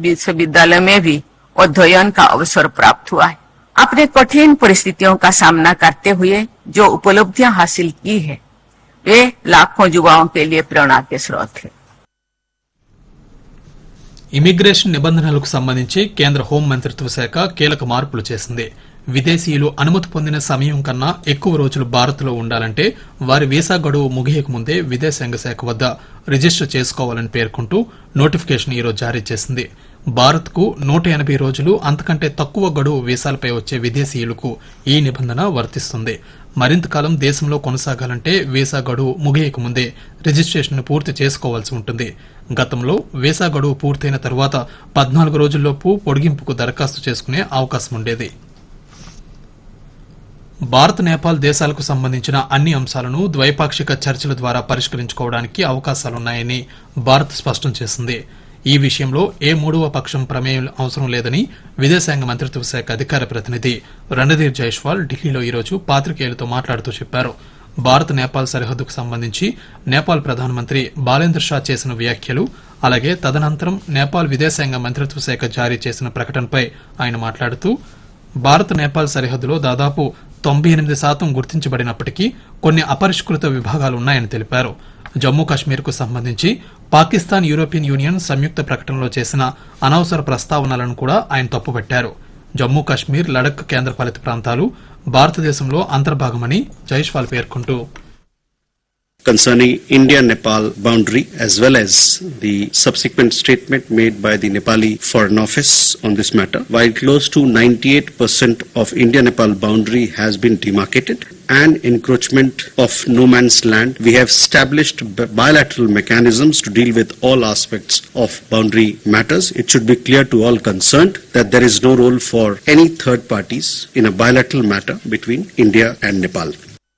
विश्वविद्यालय में भी अध्ययन का अवसर प्राप्त हुआ है अपने कठिन परिस्थितियों का सामना करते हुए जो उपलब्धियां हासिल की है वे लाखों युवाओं के लिए प्रेरणा के स्रोत है ఇమిగ్రేషన్ నిబంధనలకు సంబంధించి కేంద్ర హోం మంత్రిత్వ శాఖ కీలక మార్పులు చేసింది విదేశీయులు అనుమతి పొందిన సమయం కన్నా ఎక్కువ రోజులు భారత్లో ఉండాలంటే వారి వీసా గడువు ముగియక ముందే విదేశాంగ శాఖ వద్ద రిజిస్టర్ చేసుకోవాలని పేర్కొంటూ నోటిఫికేషన్ ఈరోజు జారీ చేసింది భారత్కు నూట ఎనభై రోజులు అంతకంటే తక్కువ గడువు వీసాలపై వచ్చే విదేశీయులకు ఈ నిబంధన వర్తిస్తుంది మరింత కాలం దేశంలో కొనసాగాలంటే వీసా గడువు ముగియక ముందే రిజిస్ట్రేషన్ పూర్తి చేసుకోవాల్సి ఉంటుంది గతంలో వీసా గడువు పూర్తయిన తర్వాత పద్నాలుగు రోజుల్లోపు పొడిగింపుకు దరఖాస్తు చేసుకునే అవకాశం ఉండేది భారత్ నేపాల్ దేశాలకు సంబంధించిన అన్ని అంశాలను ద్వైపాక్షిక చర్చల ద్వారా పరిష్కరించుకోవడానికి అవకాశాలున్నాయని భారత్ స్పష్టం చేసింది ఈ విషయంలో ఏ మూడవ పక్షం ప్రమేయం అవసరం లేదని విదేశాంగ మంత్రిత్వ శాఖ అధికార ప్రతినిధి రణధీర్ జైష్వాల్ ఢిల్లీలో ఈరోజు పాత్రికేయులతో మాట్లాడుతూ చెప్పారు భారత్ నేపాల్ సరిహద్దుకు సంబంధించి నేపాల్ ప్రధానమంత్రి బాలేంద్ర షా చేసిన వ్యాఖ్యలు అలాగే తదనంతరం నేపాల్ విదేశాంగ మంత్రిత్వ శాఖ జారీ చేసిన ప్రకటనపై ఆయన మాట్లాడుతూ భారత్ నేపాల్ సరిహద్దులో దాదాపు తొంభై ఎనిమిది శాతం గుర్తించబడినప్పటికీ కొన్ని అపరిష్కృత విభాగాలు ఉన్నాయని తెలిపారు జమ్మూ కాశ్మీర్ కు సంబంధించి పాకిస్తాన్ యూరోపియన్ యూనియన్ సంయుక్త ప్రకటనలో చేసిన అనవసర ప్రస్తావనలను కూడా ఆయన తప్పుపట్టారు జమ్మూ కాశ్మీర్ లడక్ కేంద్రపాలిత ప్రాంతాలు భారతదేశంలో అంతర్భాగమని జైష్వాల్ పేర్కొంటూ concerning India-Nepal boundary as well as the subsequent statement made by the Nepali Foreign Office on this matter. While close to 98% of India-Nepal boundary has been demarcated and encroachment of no man's land, we have established bi- bilateral mechanisms to deal with all aspects of boundary matters. It should be clear to all concerned that there is no role for any third parties in a bilateral matter between India and Nepal.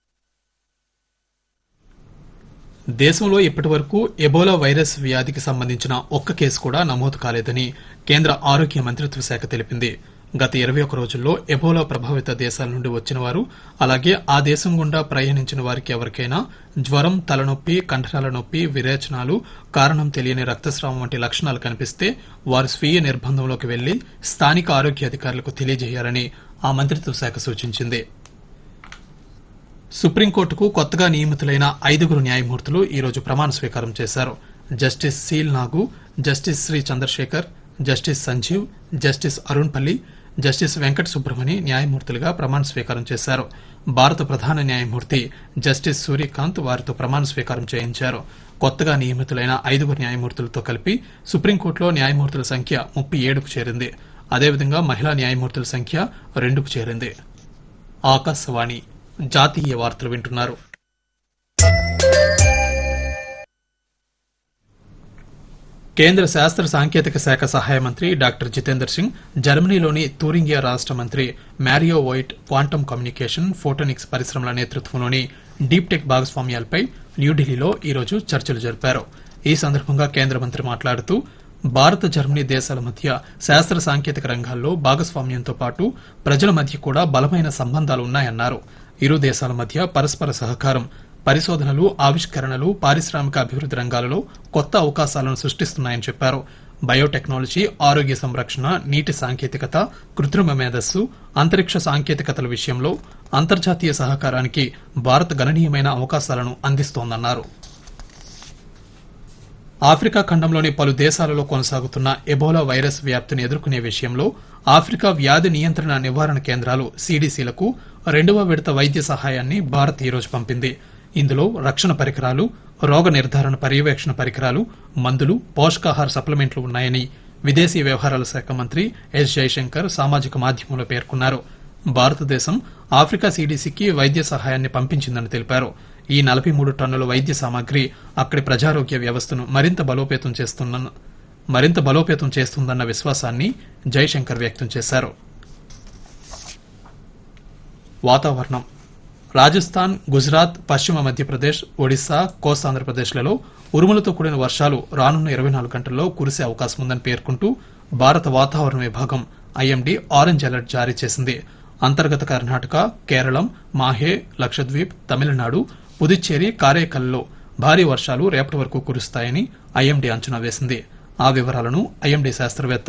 దేశంలో ఇప్పటివరకు Ebola virus వ్యాధికి సంబంధించిన ఒక్క case కూడా నమోదు కాలేదని కేంద్ర ఆరోగ్య మంత్రిత్వ శాఖ తెలిపింది గత ఇరవై ఒక రోజుల్లో ఎబోలా ప్రభావిత దేశాల నుండి వచ్చిన వారు అలాగే ఆ దేశం గుండా ప్రయాణించిన వారికి ఎవరికైనా జ్వరం తలనొప్పి కంఠరాల నొప్పి విరేచనాలు కారణం తెలియని రక్తస్రావం వంటి లక్షణాలు కనిపిస్తే వారు స్వీయ నిర్బంధంలోకి వెళ్లి స్థానిక ఆరోగ్య అధికారులకు తెలియజేయాలని ఆ మంత్రిత్వ శాఖ సూచించింది సుప్రీంకోర్టుకు కొత్తగా నియమితులైన ఐదుగురు న్యాయమూర్తులు ఈరోజు ప్రమాణ స్వీకారం చేశారు justice Seel Nagu justice Sri Chandrasekhar justice Sanjeev justice Arun Palli justice Venkata Subrahmani న్యాయమూర్తులుగా ప్రమాణ స్వీకారం చేశారు భారత ప్రధాన న్యాయమూర్తి జస్టిస్ సూర్యకాంత్ వారితో ప్రమాణ స్వీకారం చేయించారు కొత్తగా నియమితులైన ఐదుగురు న్యాయమూర్తులతో కలిపి సుప్రీంకోర్టులో న్యాయమూర్తుల సంఖ్య ముప్పై ఏడుకు చేరింది అదేవిధంగా మహిళా న్యాయమూర్తుల సంఖ్య రెండుకు చేరింది ఆకాశవాణి జాతీయ వార్తలు వింటున్నారు కేంద్ర శాస్త్ర సాంకేతిక శాఖ సహాయ మంత్రి డాక్టర్ జితేందర్ సింగ్ జర్మనీలోని తూరింగియా రాష్ట మంత్రి Mario Voigt quantum communication photonics పరిశ్రమల నేతృత్వంలోని డీప్ టెక్ భాగస్వామ్యాలపై న్యూఢిల్లీలో ఈరోజు చర్చలు జరిపారు ఈ సందర్భంగా కేంద్ర మంత్రి మాట్లాడుతూ భారత జర్మనీ దేశాల మధ్య శాస్త్ర సాంకేతిక రంగాల్లో భాగస్వామ్యంతో పాటు ప్రజల మధ్య కూడా బలమైన సంబంధాలు ఉన్నాయన్నారు ఇరు దేశాల మధ్య పరస్పర సహకారం పరిశోధనలు ఆవిష్కరణలు పారిశ్రామిక అభివృద్ది రంగాలలో కొత్త అవకాశాలను సృష్టిస్తున్నాయని చెప్పారు బయోటెక్నాలజీ ఆరోగ్య సంరక్షణ నీటి సాంకేతికత కృత్రిమ మేధస్సు అంతరిక్ష సాంకేతికతల విషయంలో అంతర్జాతీయ సహకారానికి భారత్ గణనీయమైన అవకాశాలను అందిస్తోందన్నారు ఆఫ్రికా ఖండంలోని పలు దేశాలలో కొనసాగుతున్న ఎబోలా వైరస్ వ్యాప్తిని ఎదుర్కొనే విషయంలో ఆఫ్రికా వ్యాధి నియంత్రణ నివారణ కేంద్రాలు సీడీసీలకు రెండవ విడత వైద్య సహాయాన్ని భారత్ ఈరోజు పంపింది ఇందులో రక్షణ పరికరాలు రోగ నిర్ధారణ పర్యవేక్షణ పరికరాలు మందులు పోషకాహార సప్లిమెంట్లు ఉన్నాయని విదేశీ వ్యవహారాల శాఖ మంత్రి ఎస్ జైశంకర్ సామాజిక మాధ్యమంలో పేర్కొన్నారు భారతదేశం ఆఫ్రికా సీడీసీకి వైద్య సహాయాన్ని పంపించిందని తెలిపారు ఈ నలభై మూడు టన్నుల వైద్య సామాగ్రి అక్కడి ప్రజారోగ్య వ్యవస్థను మరింత బలోపేతం చేస్తున్న మరింత బలోపేతం చేస్తుందన్న విశ్వాసాన్ని జైశంకర్ వ్యక్తం చేశారు వాతావరణం రాజస్థాన్ గుజరాత్ పశ్చిమ మధ్యప్రదేశ్ ఒడిశా కోస్తాంధ్రప్రదేశ్లలో ఉరుములతో కూడిన వర్షాలు రానున్న ఇరవై నాలుగు గంటల్లో కురిసే అవకాశం ఉందని పేర్కొంటూ భారత వాతావరణ విభాగం ఐఎండీ ఆరెంజ్ అలర్ట్ జారీ చేసింది అంతర్గత కర్ణాటక కేరళం మాహే లక్షద్వీప్ తమిళనాడు పుదుచ్చేరి కారైకల్లో భారీ వర్షాలు రేపటి వరకు కురుస్తాయని ఐఎండీ అంచనా వేసింది ఆ వివరాలను ఐఎండీ శాస్త్రవేత్త